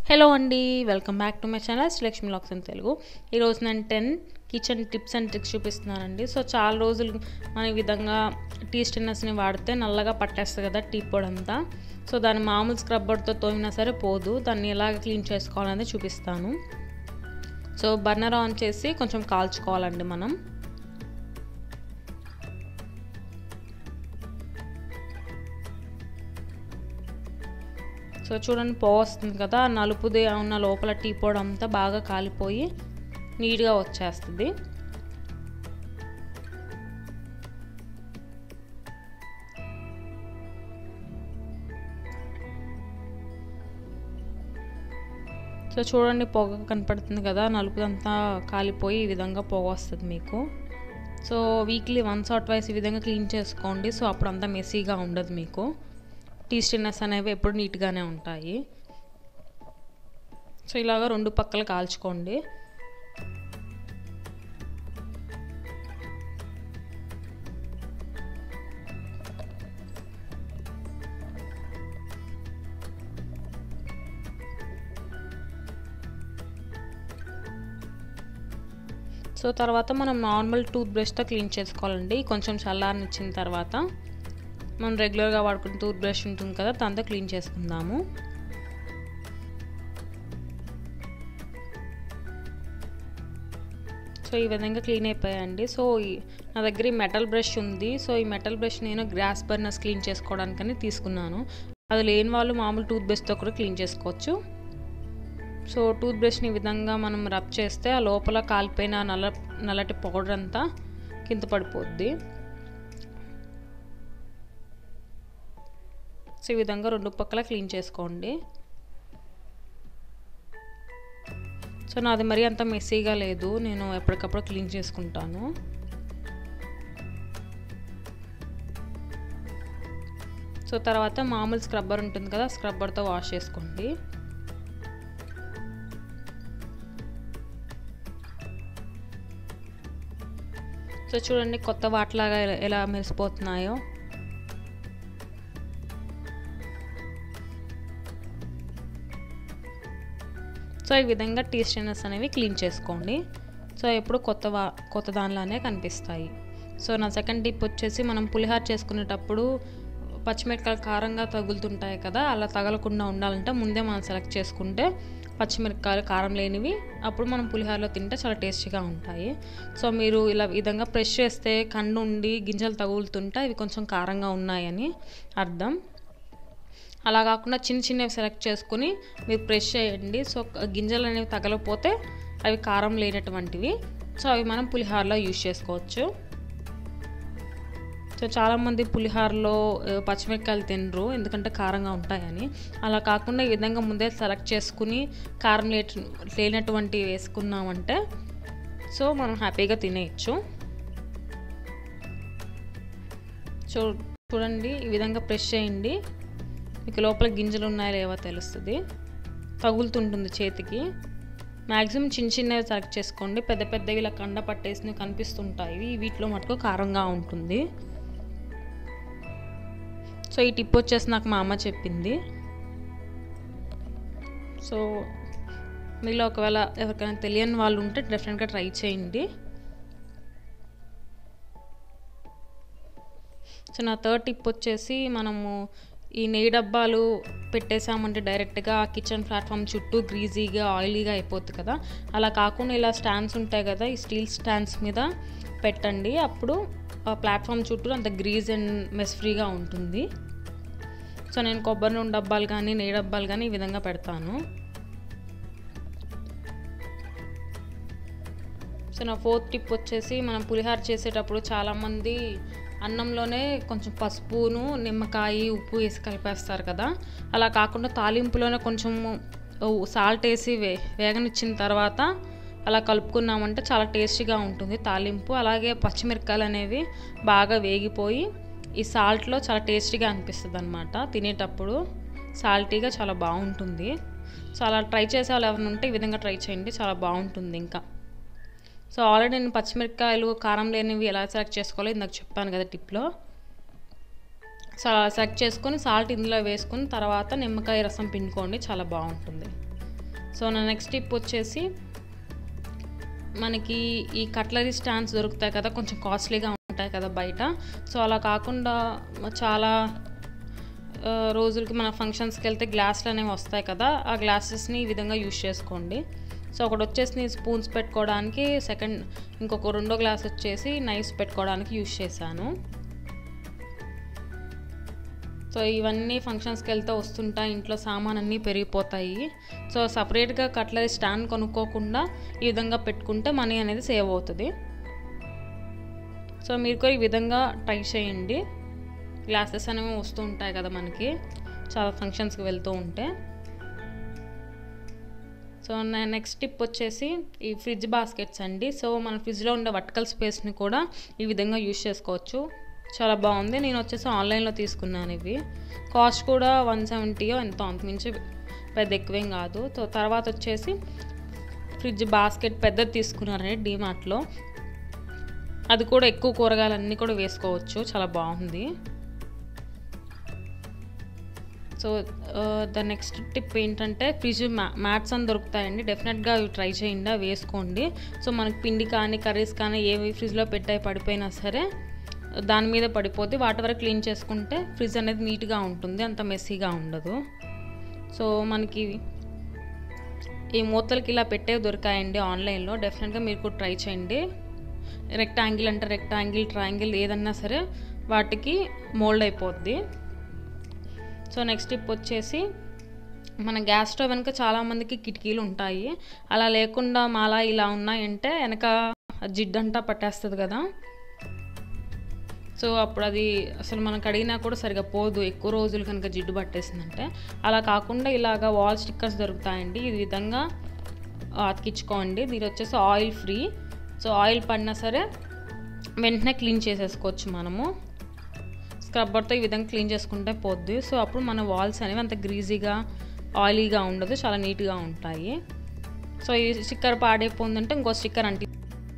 hello అండి welcome back to my channel Srilakshmi లాక్స్ in Telugu ఈరోజు నేను ten kitchen tips and tricks చూపిస్తున్నానండి సో చాలా రోజులు మన ఈ విధంగా టీ స్టిన్నర్స్ని వాడితే నల్లగా పట్టేస్తుంది కదా టీ పొడి అంతా సో దాన్ని మామూలు స్క్రబ్బర్తో తోమినా సరే పోదు దాన్ని ఎలాగ క్లీన్ చేసుకోవాలనేది చూపిస్తాను సో బర్నర్ ఆన్ చేసి కొంచెం కాల్చుకోవాలండి మనం సో చూడండి పొగ వస్తుంది కదా నలుపుది ఉన్న లోపల టీ పొడి అంతా బాగా కాలిపోయి నీట్గా వచ్చేస్తుంది సో చూడండి పొగ కనపడుతుంది కదా నలుపుదంతా కాలిపోయి ఈ విధంగా పొగ వస్తుంది మీకు so weekly once or twice ఈ విధంగా క్లీన్ చేసుకోండి సో అప్పుడు అంతా మెస్సీగా ఉండదు మీకు టీ స్టిన్నర్స్ అనేవి ఎప్పుడు నీట్గానే ఉంటాయి సో ఇలాగ రెండు పక్కల కాల్చుకోండి సో తర్వాత మనం నార్మల్ టూత్ బ్రష్తో క్లీన్ చేసుకోవాలండి కొంచెం చల్లారనిచ్చిన తర్వాత మనం రెగ్యులర్గా వాడుకునే టూత్ బ్రష్ ఉంటుంది కదా దాంతో క్లీన్ చేసుకుందాము సో ఈ విధంగా క్లీన్ అయిపోయాయండి సో నా దగ్గర ఈ మెటల్ బ్రష్ ఉంది సో ఈ మెటల్ బ్రష్ నేను గ్రాస్ బర్నర్స్ క్లీన్ చేసుకోవడానికని తీసుకున్నాను అది లేని వాళ్ళు మామూలు టూత్ బ్రష్తో కూడా క్లీన్ చేసుకోవచ్చు సో టూత్ బ్రష్ని ఈ విధంగా మనం రబ్ చేస్తే ఆ లోపల కాలిపోయిన నల్ల నల్లటి పౌడర్ అంతా కింద పడిపోద్ది సో ఈ విధంగా రెండు పక్కల క్లీన్ చేసుకోండి సో నాది మరీ అంత మెస్సీగా లేదు నేను ఎప్పటికప్పుడు క్లీన్ చేసుకుంటాను సో తర్వాత మామూలు స్క్రబ్బర్ ఉంటుంది కదా స్క్రబ్బర్తో వాష్ చేసుకోండి సో చూడండి కొత్త వాటిలాగా ఎలా మెరిసిపోతున్నాయో సో ఈ విధంగా టీ స్టైనర్స్ అనేవి క్లీన్ చేసుకోండి సో ఎప్పుడు కొత్త వా కొత్త దానిలానే కనిపిస్తాయి సో నా సెకండ్ టిప్ వచ్చేసి మనం పులిహార చేసుకునేటప్పుడు పచ్చిమిరపకాయలు కారంగా తగులుతుంటాయి కదా అలా తగలకుండా ఉండాలంటే ముందే మనం సెలెక్ట్ చేసుకుంటే పచ్చిమిరపకాయలు కారం లేనివి అప్పుడు మనం పులిహోరలో తింటే చాలా టేస్టీగా ఉంటాయి సో మీరు ఇలా విధంగా ప్రెష్ చేస్తే కండు ఉండి గింజలు తగులుతుంటే ఇవి కొంచెం కారంగా ఉన్నాయని అర్థం అలా కాకుండా చిన్న చిన్నవి సెలెక్ట్ చేసుకుని మీరు ప్రెష్ చేయండి సో గింజలు అనేవి తగలకపోతే అవి కారం లేనటువంటివి సో అవి మనం పులిహారలో యూజ్ చేసుకోవచ్చు సో చాలామంది పులిహారలో పచ్చిమిరపకాయలు తినరు ఎందుకంటే కారంగా ఉంటాయని అలా కాకుండా ఈ విధంగా ముందే సెలెక్ట్ చేసుకుని కారం లే లేనటువంటి వేసుకున్నామంటే సో మనం హ్యాపీగా తినేయచ్చు సో చూడండి ఈ విధంగా ప్రెష్ చేయండి మీకు లోపల గింజలు ఉన్నాయో లేవో తెలుస్తుంది తగులుతుంటుంది చేతికి మ్యాక్సిమం చిన్న చిన్నవి సెలెక్ట్ చేసుకోండి పెద్ద పెద్దవి ఇలా కండ పట్టేసి కనిపిస్తుంటాయి వీటిలో మటుకు కారంగా ఉంటుంది సో ఈ టిప్ వచ్చేసి నాకు మా అమ్మ చెప్పింది సో మీలో ఒకవేళ ఎవరికైనా తెలియని వాళ్ళు ఉంటే డెఫినెట్గా ట్రై చేయండి సో నా థర్డ్ టిప్ వచ్చేసి మనము ఈ నెయ్యి డబ్బాలు పెట్టేసామంటే డైరెక్ట్గా కిచెన్ ప్లాట్ఫామ్ చుట్టూ గ్రీజీగా ఆయిలీగా అయిపోతుంది కదా అలా కాకుండా ఇలా స్టాండ్స్ ఉంటాయి కదా ఈ స్టీల్ స్టాండ్స్ మీద పెట్టండి అప్పుడు ఆ ప్లాట్ఫామ్ చుట్టూ అంత గ్రీజ్ అండ్ మెస్ ఫ్రీగా ఉంటుంది సో నేను కొబ్బరి నూనె డబ్బాలు కానీ నెయ్యి డబ్బాలు కానీ ఈ విధంగా పెడతాను సో నా ఫోర్త్ టిప్ వచ్చేసి మనం పులిహార చేసేటప్పుడు చాలామంది అన్నంలోనే కొంచెం పసుపును నిమ్మకాయ ఉప్పు వేసి కలిపేస్తారు కదా అలా కాకుండా తాలింపులోనే కొంచెం సాల్ట్ వేసి వే వేగనిచ్చిన తర్వాత అలా కలుపుకున్నామంటే చాలా టేస్టీగా ఉంటుంది తాలింపు అలాగే పచ్చిమిరపకాయలు అనేవి బాగా వేగిపోయి ఈ సాల్ట్లో చాలా టేస్టీగా అనిపిస్తుంది అనమాట తినేటప్పుడు సాల్టీగా చాలా బాగుంటుంది సో అలా ట్రై చేసే వాళ్ళు ఎవరైనా ఉంటే ఈ విధంగా ట్రై చేయండి చాలా బాగుంటుంది ఇంకా సో ఆల్రెడీ నేను పచ్చిమిరపకాయలు కారం లేనివి ఎలా సెలెక్ట్ చేసుకోవాలో ఇందాక చెప్పాను కదా టిప్లో సో అలా సెలెక్ట్ చేసుకొని సాల్ట్ ఇందులో వేసుకొని తర్వాత నిమ్మకాయ రసం పిండుకోండి చాలా బాగుంటుంది సో నా నెక్స్ట్ టిప్ వచ్చేసి మనకి ఈ కట్లరీ స్టాండ్స్ దొరుకుతాయి కదా కొంచెం కాస్ట్లీగా ఉంటాయి కదా బయట సో అలా కాకుండా చాలా ఆ, రోజులకి మన ఫంక్షన్స్కి వెళ్తే గ్లాసులు అనేవి వస్తాయి కదా ఆ గ్లాసెస్ని ఈ విధంగా యూజ్ చేసుకోండి సో ఒకటి వచ్చేసి నేను స్పూన్స్ పెట్టుకోవడానికి సెకండ్ ఇంకొక రెండో గ్లాస్ వచ్చేసి నైఫ్స్ పెట్టుకోవడానికి యూజ్ చేశాను సో ఇవన్నీ ఫంక్షన్స్కి వెళ్తే వస్తుంటాయి ఇంట్లో సామాన్ అన్నీ పెరిగిపోతాయి సో సపరేట్గా కట్లరీ స్టాండ్ కొనుక్కోకుండా ఈ విధంగా పెట్టుకుంటే మనీ అనేది సేవ్ అవుతుంది సో మీరు కూడా ఈ విధంగా ట్రై చేయండి గ్లాసెస్ అనేవి వస్తూ ఉంటాయి కదా మనకి చాలా ఫంక్షన్స్కి వెళ్తూ ఉంటే సో నా నెక్స్ట్ టిప్ వచ్చేసి ఈ ఫ్రిడ్జ్ బాస్కెట్స్ అండి సో మన ఫ్రిడ్జ్లో ఉండే వర్టికల్ స్పేస్ని కూడా ఈ విధంగా యూజ్ చేసుకోవచ్చు చాలా బాగుంది నేను వచ్చేసి ఆన్లైన్లో తీసుకున్నాను ఇవి కాస్ట్ కూడా వన్ సెవెంటీయో ఎంతో అంతమించి పెద్ద ఎక్కువేం కాదు సో తర్వాత వచ్చేసి ఫ్రిడ్జ్ బాస్కెట్ పెద్దది తీసుకున్నానండి డీమార్ట్లో అది కూడా ఎక్కువ కూరగాయలన్నీ కూడా వేసుకోవచ్చు చాలా బాగుంది సో ద నెక్స్ట్ టిప్ ఏంటంటే ఫ్రిడ్జ్ మ్యా మ్యాట్స్ అని దొరుకుతాయండి డెఫినెట్గా అవి ట్రై చేయండి అవి వేసుకోండి సో మనకి పిండి కానీ కర్రీస్ కానీ ఏవి ఫ్రిడ్జ్లో పెట్టాయి పడిపోయినా సరే దాని మీద పడిపోతే వాటి వరకు క్లీన్ చేసుకుంటే ఫ్రిడ్జ్ అనేది నీట్గా ఉంటుంది అంత మెస్సీగా ఉండదు సో మనకి ఈ మూతలకి ఇలా పెట్టేవి దొరికాయండి ఆన్లైన్లో డెఫినెట్గా మీరు కూడా ట్రై చేయండి రెక్టాంగిల్ అంటే రెక్టాంగిల్ ట్రయాంగిల్ ఏదన్నా సరే వాటికి మోల్డ్ అయిపోద్ది సో నెక్స్ట్ టిప్ వచ్చేసి మన గ్యాస్ స్టవ్ వెనక చాలామందికి కిటికీలు ఉంటాయి అలా లేకుండా మాలా ఇలా ఉన్నాయంటే వెనక జిడ్డంతా పట్టేస్తుంది కదా సో అప్పుడు అది అసలు మనం కడిగినా కూడా సరిగా పోదు ఎక్కువ రోజులు కనుక జిడ్డు పట్టేసిందంటే అలా కాకుండా ఇలాగ వాల్ స్టిక్కర్స్ దొరుకుతాయండి ఈ విధంగా అతికించుకోండి దీని వచ్చేసి ఆయిల్ ఫ్రీ సో ఆయిల్ పడినా సరే వెంటనే క్లీన్ చేసేసుకోవచ్చు మనము స్క్రబ్బర్తో ఈ విధంగా క్లీన్ చేసుకుంటే పోద్ది సో అప్పుడు మన వాల్స్ అనేవి అంత గ్రీజీగా ఆయిలీగా ఉండదు చాలా నీట్గా ఉంటాయి సో ఈ స్టిక్కర్ పాడైపోయిందంటే ఇంకో స్టిక్కర్ అంటి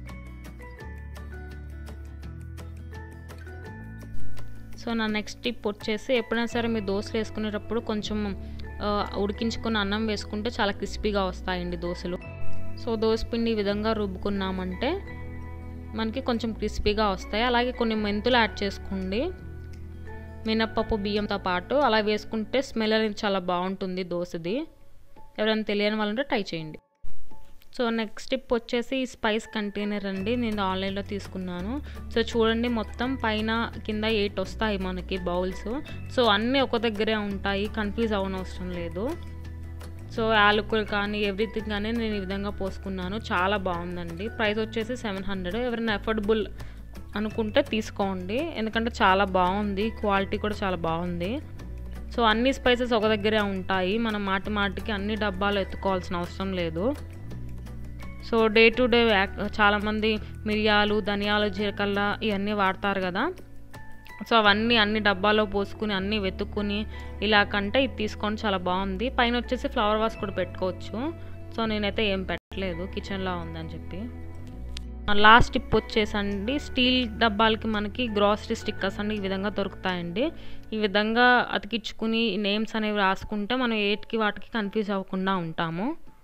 సో నా నెక్స్ట్ టిప్ వచ్చేసి ఎప్పుడైనా సరే మీరు దోశలు వేసుకునేటప్పుడు కొంచెం ఆ, ఉడికించుకున్న అన్నం వేసుకుంటే చాలా క్రిస్పీగా వస్తాయండి దోశలు సో దోశ పిండి ఈ విధంగా రుబ్బుకున్నామంటే మనకి కొంచెం క్రిస్పీగా వస్తాయి అలాగే కొన్ని మెంతులు యాడ్ చేసుకోండి మినప్పప్పు బియ్యంతో పాటు అలా వేసుకుంటే స్మెల్ అనేది చాలా బాగుంటుంది దోశది ఎవరైనా తెలియని వాళ్ళు ఉంటే ట్రై చేయండి సో నెక్స్ట్ టిప్ వచ్చేసి ఈ స్పైస్ కంటైనర్ అండి నేను ఆన్లైన్లో తీసుకున్నాను సో చూడండి మొత్తం పైన కింద ఎయిట్ వస్తాయి మనకి బౌల్స్ సో అన్నీ ఒక దగ్గరే ఉంటాయి కన్ఫ్యూజ్ అవ్వనవసరం లేదు సో యాలకులు కానీ ఎవ్రీథింగ్ కానీ నేను ఈ విధంగా పోసుకున్నాను చాలా బాగుందండి ప్రైస్ వచ్చేసి సెవెన్ హండ్రెడ్ ఎవరైనా అఫోర్డబుల్ అనుకుంటే తీసుకోండి ఎందుకంటే చాలా బాగుంది క్వాలిటీ కూడా చాలా బాగుంది సో అన్ని స్పైసెస్ ఒక దగ్గరే ఉంటాయి మనం మాటి మాటికి అన్ని డబ్బాలు ఎత్తుకోవాల్సిన అవసరం లేదు సో డే టు డే చాలామంది మిరియాలు ధనియాలు జీలకర్ర ఇవన్నీ వాడతారు కదా సో అవన్నీ అన్ని డబ్బాలో పోసుకుని అన్నీ వెతుక్కుని ఇలా కంటే ఇది తీసుకొని చాలా బాగుంది పైన వచ్చేసి ఫ్లవర్ వాస్ కూడా పెట్టుకోవచ్చు సో నేనైతే ఏం పెట్టలేదు కిచెన్లో ఉందని చెప్పి లాస్ట్ టిప్ వచ్చేసండి స్టీల్ డబ్బాలకి మనకి గ్రాసరీ స్టిక్కర్స్ అన్ని ఈ విధంగా దొరుకుతాయండి ఈ విధంగా అతికించుకుని నేమ్స్ అనేవి రాసుకుంటే మనం ఏటికి వాటికి కన్ఫ్యూజ్ అవ్వకుండా ఉంటాము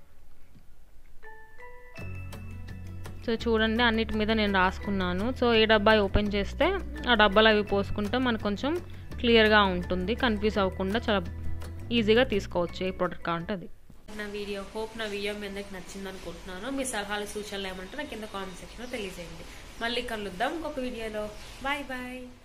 సో చూడండి అన్నిటి మీద నేను రాసుకున్నాను సో ఏ డబ్బా ఓపెన్ చేస్తే ఆ డబ్బాలు అవి పోసుకుంటే మనకు కొంచెం క్లియర్గా ఉంటుంది కన్ఫ్యూజ్ అవ్వకుండా చాలా ఈజీగా తీసుకోవచ్చు ఏ ప్రోడక్ట్ కావాలంటే అది నా వీడియో హోప్ నా వీడియో మీ అందరికి నచ్చింది అనుకుంటున్నాను మీ సలహాలు సూచనలు ఏమంటే నాకు కింద కామెంట్ సెక్షన్లో తెలియజేయండి మళ్ళీ కలుద్దాం ఇంకొక వీడియోలో బాయ్ బాయ్